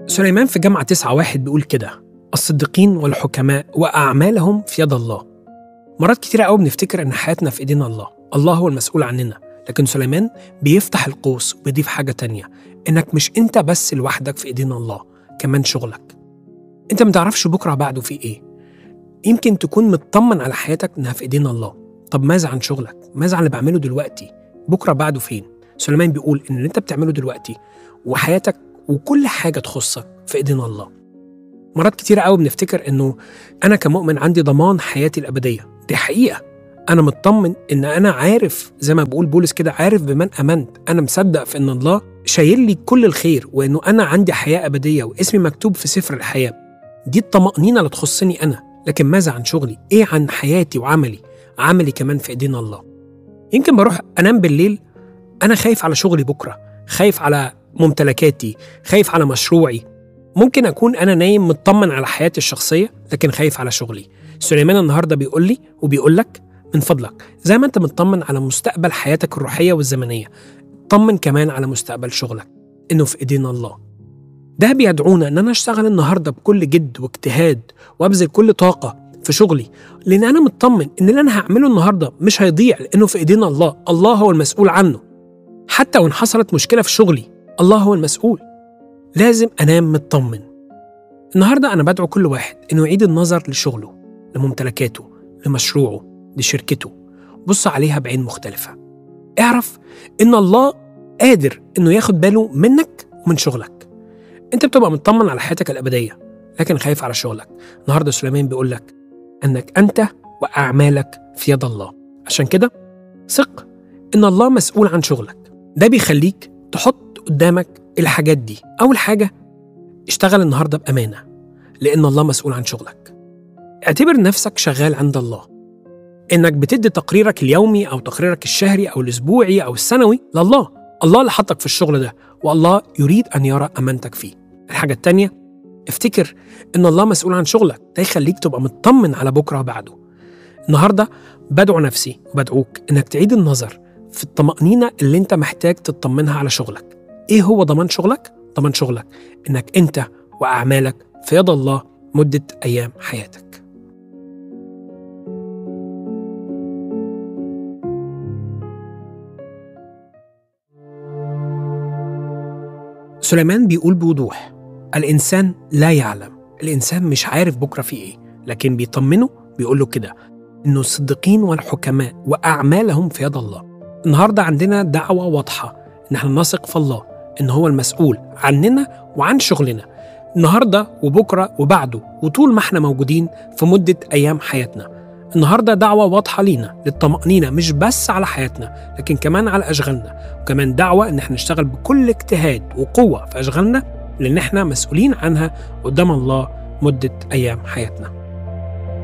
سليمان في جامعة تسعة واحد بيقول كده الصديقين والحكماء وأعمالهم في يد الله مرات كتيرة قوي بنفتكر إن حياتنا في إيدينا الله الله هو المسؤول عننا لكن سليمان بيفتح القوس وبيضيف حاجة تانية إنك مش أنت بس لوحدك في إيدينا الله كمان شغلك أنت متعرفش بكرة بعده في إيه يمكن تكون مطمن على حياتك إنها في إيدينا الله طب ماذا عن شغلك؟ ماذا عن اللي بعمله دلوقتي؟ بكرة بعده فين؟ سليمان بيقول إن اللي أنت بتعمله دلوقتي وحياتك وكل حاجة تخصك في إيدينا الله مرات كتيرة قوي بنفتكر إنه أنا كمؤمن عندي ضمان حياتي الأبدية دي حقيقة أنا مطمن إن أنا عارف زي ما بقول بولس كده عارف بمن أمنت أنا مصدق في إن الله شايل لي كل الخير وإنه أنا عندي حياة أبدية واسمي مكتوب في سفر الحياة دي الطمأنينة اللي تخصني أنا لكن ماذا عن شغلي؟ إيه عن حياتي وعملي؟ عملي كمان في إيدينا الله يمكن بروح أنام بالليل أنا خايف على شغلي بكرة خايف على ممتلكاتي خايف على مشروعي ممكن أكون أنا نايم مطمن على حياتي الشخصية لكن خايف على شغلي سليمان النهاردة بيقول لي وبيقول لك من فضلك زي ما أنت مطمن على مستقبل حياتك الروحية والزمنية طمن كمان على مستقبل شغلك إنه في إيدينا الله ده بيدعونا إن أنا أشتغل النهاردة بكل جد واجتهاد وأبذل كل طاقة في شغلي لأن أنا مطمن إن اللي أنا هعمله النهاردة مش هيضيع لأنه في إيدينا الله الله هو المسؤول عنه حتى وإن حصلت مشكلة في شغلي الله هو المسؤول لازم أنام مطمن النهاردة أنا بدعو كل واحد إنه يعيد النظر لشغله لممتلكاته لمشروعه لشركته بص عليها بعين مختلفة اعرف إن الله قادر إنه ياخد باله منك ومن شغلك أنت بتبقى مطمن على حياتك الأبدية لكن خايف على شغلك النهاردة سليمان بيقول لك أنك أنت وأعمالك في يد الله عشان كده ثق إن الله مسؤول عن شغلك ده بيخليك تحط قدامك الحاجات دي أول حاجة اشتغل النهاردة بأمانة لأن الله مسؤول عن شغلك اعتبر نفسك شغال عند الله إنك بتدي تقريرك اليومي أو تقريرك الشهري أو الأسبوعي أو السنوي لله الله اللي حطك في الشغل ده والله يريد أن يرى أمانتك فيه الحاجة التانية افتكر إن الله مسؤول عن شغلك ده يخليك تبقى مطمن على بكرة بعده النهاردة بدعو نفسي وبدعوك إنك تعيد النظر في الطمأنينة اللي أنت محتاج تطمنها على شغلك إيه هو ضمان شغلك؟ ضمان شغلك إنك أنت وأعمالك في يد الله مدة أيام حياتك سليمان بيقول بوضوح الإنسان لا يعلم الإنسان مش عارف بكرة في إيه لكن بيطمنه بيقول له كده إنه الصديقين والحكماء وأعمالهم في يد الله النهاردة عندنا دعوة واضحة إن احنا نثق في الله إن هو المسؤول عننا وعن شغلنا النهاردة وبكرة وبعده وطول ما احنا موجودين في مدة أيام حياتنا النهاردة دعوة واضحة لينا للطمأنينة مش بس على حياتنا لكن كمان على أشغالنا وكمان دعوة إن احنا نشتغل بكل اجتهاد وقوة في أشغالنا لأن احنا مسؤولين عنها قدام الله مدة أيام حياتنا